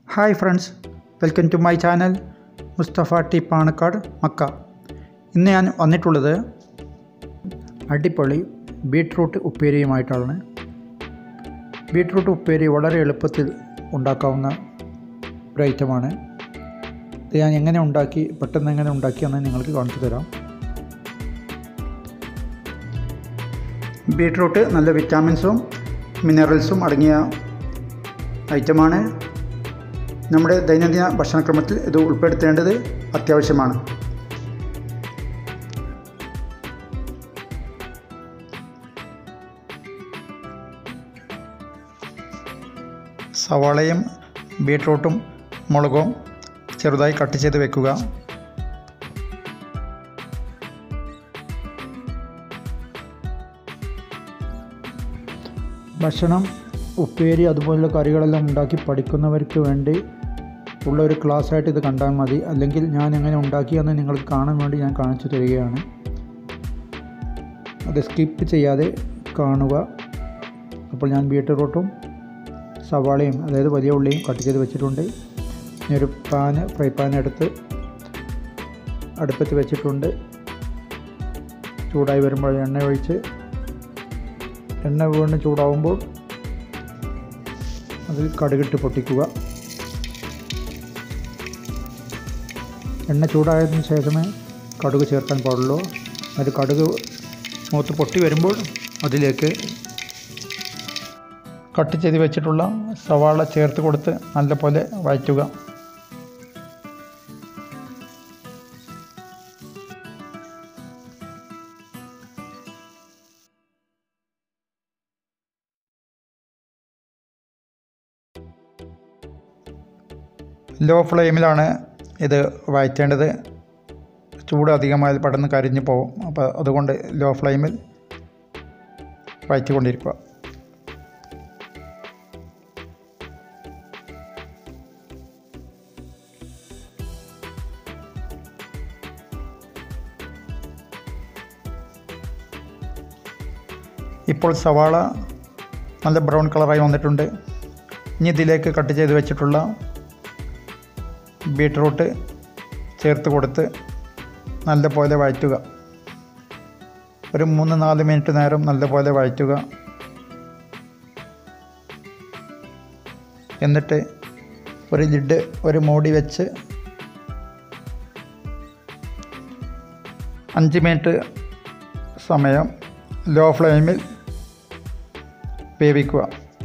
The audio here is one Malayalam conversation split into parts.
hi friends welcome to my channel Mustafa T Panakkad Mecca ഇന്ന് ഞാൻ വന്നിട്ടുള്ളത് അടിപൊളി ബീട്രൂട്ട് ഉപ്പേരിയുമായിട്ടാണ് ബീട്രൂട്ട് ഉപ്പേരി വളരെ എളുപ്പത്തിൽ ഉണ്ടാക്കാവുന്ന ഒരു ഐറ്റമാണ് ഇത് ഞാൻ എങ്ങനെ ഉണ്ടാക്കി പെട്ടെന്ന് എങ്ങനെ ഉണ്ടാക്കിയെന്ന് നിങ്ങൾക്ക് കാണിച്ചു തരാം ബീട്രൂട്ട് നല്ല വിറ്റാമിൻസും മിനറൽസും അടങ്ങിയ ഐറ്റമാണ് നമ്മുടെ ദൈനംദിന ഭക്ഷണക്രമത്തിൽ ഇത് ഉൾപ്പെടുത്തേണ്ടത് അത്യാവശ്യമാണ് സവാളയും ബീട്രൂട്ടും മുളകും ചെറുതായി കട്ട് ചെയ്ത് വെക്കുക ഭക്ഷണം ഉപ്പേരി അതുപോലുള്ള കറികളെല്ലാം ഉണ്ടാക്കി പഠിക്കുന്നവർക്ക് വേണ്ടി ഉള്ള ഒരു ക്ലാസ്സായിട്ട് ഇത് കണ്ടാൽ മതി അല്ലെങ്കിൽ ഞാൻ എങ്ങനെ ഉണ്ടാക്കിയെന്ന് നിങ്ങൾക്ക് കാണാൻ വേണ്ടി ഞാൻ കാണിച്ചു തരികയാണ് അത് സ്കിപ്പ് ചെയ്യാതെ കാണുക അപ്പോൾ ഞാൻ ബീട്രൂട്ടും സവാളയും അതായത് വലിയ ഉള്ളിയും കട്ട് ചെയ്ത് വെച്ചിട്ടുണ്ട് ഇനി ഒരു പാന് ഫ്രൈ പാൻ എടുത്ത് അടുപ്പത്ത് വെച്ചിട്ടുണ്ട് ചൂടായി വരുമ്പോൾ എണ്ണ ഒഴിച്ച് എണ്ണ വീണ്ടും ചൂടാവുമ്പോൾ അതിൽ കടുകിട്ട് പൊട്ടിക്കുക എണ്ണ ചൂടായതിനു ശേഷമേ കടുക് ചേർക്കാൻ പാടുള്ളൂ അത് കടുക് മൂത്ത് പൊട്ടി വരുമ്പോൾ അതിലേക്ക് കട്ട് ചെയ്ത് വെച്ചിട്ടുള്ള സവാള ചേർത്ത് കൊടുത്ത് നല്ലപോലെ വഴറ്റുക ലോ ഫ്ലെയിമിലാണ് ഇത് വഴറ്റേണ്ടത് ചൂട് അധികമായാൽ പെട്ടെന്ന് കരിഞ്ഞു പോകും അപ്പോൾ അതുകൊണ്ട് ലോ ഫ്ലെയിമിൽ വഴറ്റിക്കൊണ്ടിരിക്കുക ഇപ്പോൾ സവാള നല്ല ബ്രൗൺ കളറായി വന്നിട്ടുണ്ട് ഇനി ഇതിലേക്ക് കട്ട് ചെയ്ത് വെച്ചിട്ടുള്ള ബീട്രൂട്ട് ചേർത്ത് കൊടുത്ത് നല്ലപോലെ വഴറ്റുക ഒരു മൂന്ന് നാല് മിനിറ്റ് നേരം നല്ലപോലെ വഴറ്റുക എന്നിട്ട് ഒരു ലിഡ് ഒരു മൂടി വെച്ച് അഞ്ച് മിനിറ്റ് സമയം ലോ ഫ്ലെയിമിൽ വേവിക്കുക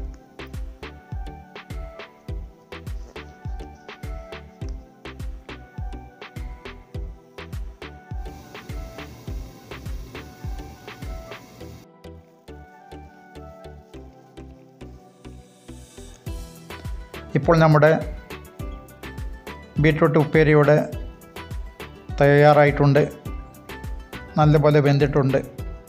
ഇപ്പോൾ നമ്മുടെ ബീട്രൂട്ട് ഉപ്പേരിയുടെ തയ്യാറായിട്ടുണ്ട് നല്ലപോലെ വെന്തിട്ടുണ്ട്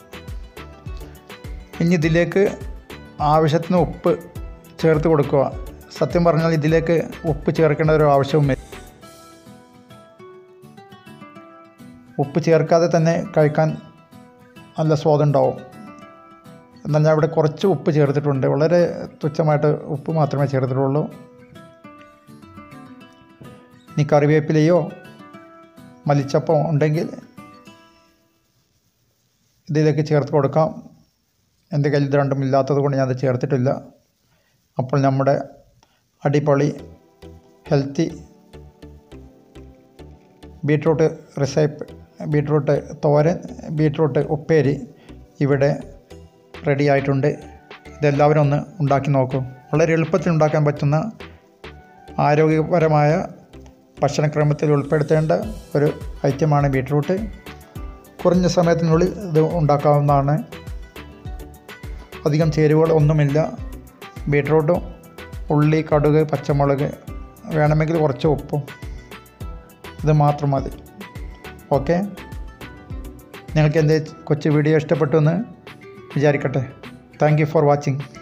ഇനി ഇതിലേക്ക് ആവശ്യത്തിന് ഉപ്പ് ചേർത്ത് കൊടുക്കുക സത്യം പറഞ്ഞാൽ ഇതിലേക്ക് ഉപ്പ് ചേർക്കേണ്ട ഒരു ആവശ്യവും ഉപ്പ് ചേർക്കാതെ തന്നെ കഴിക്കാൻ നല്ല സ്വാദുണ്ടാവും എന്നാൽ ഞാൻ ഇവിടെ കുറച്ച് ഉപ്പ് ചേർത്തിട്ടുണ്ട് വളരെ തുച്ഛമായിട്ട് ഉപ്പ് മാത്രമേ ചേർത്തിട്ടുള്ളൂ ഇനി കറിവേപ്പിലയോ മല്ലിച്ചപ്പോ ഉണ്ടെങ്കിൽ ഇതിലേക്ക് ചേർത്ത് കൊടുക്കാം എൻ്റെ കയ്യിൽ ഇത് രണ്ടും ഇല്ലാത്തത് കൊണ്ട് ഞാനത് ചേർത്തിട്ടില്ല അപ്പോൾ നമ്മുടെ അടിപൊളി ഹെൽത്തി ബീട്രൂട്ട് റിസൈപ്പ് ബീട്രൂട്ട് തോരൻ ബീട്രൂട്ട് ഉപ്പേരി ഇവിടെ റെഡി ആയിട്ടുണ്ട് ഇതെല്ലാവരും ഒന്ന് ഉണ്ടാക്കി നോക്കൂ വളരെ എളുപ്പത്തിൽ ഉണ്ടാക്കാൻ പറ്റുന്ന ആരോഗ്യപരമായ ഭക്ഷണക്രമത്തിൽ ഉൾപ്പെടുത്തേണ്ട ഒരു ഐറ്റമാണ് ബീട്രൂട്ട് കുറഞ്ഞ സമയത്തിനുള്ളിൽ ഇത് ഉണ്ടാക്കാവുന്നതാണ് അധികം ചേരുവകൾ ഒന്നുമില്ല ബീട്രൂട്ടും ഉള്ളി കടുക് പച്ചമുളക് വേണമെങ്കിൽ കുറച്ച് ഉപ്പും ഇത് മാത്രം മതി ഓക്കെ നിങ്ങൾക്ക് എൻ്റെ കൊച്ചു വീഡിയോ ഇഷ്ടപ്പെട്ടു എന്ന് വിചാരിക്കട്ടെ താങ്ക് യു ഫോർ വാച്ചിങ്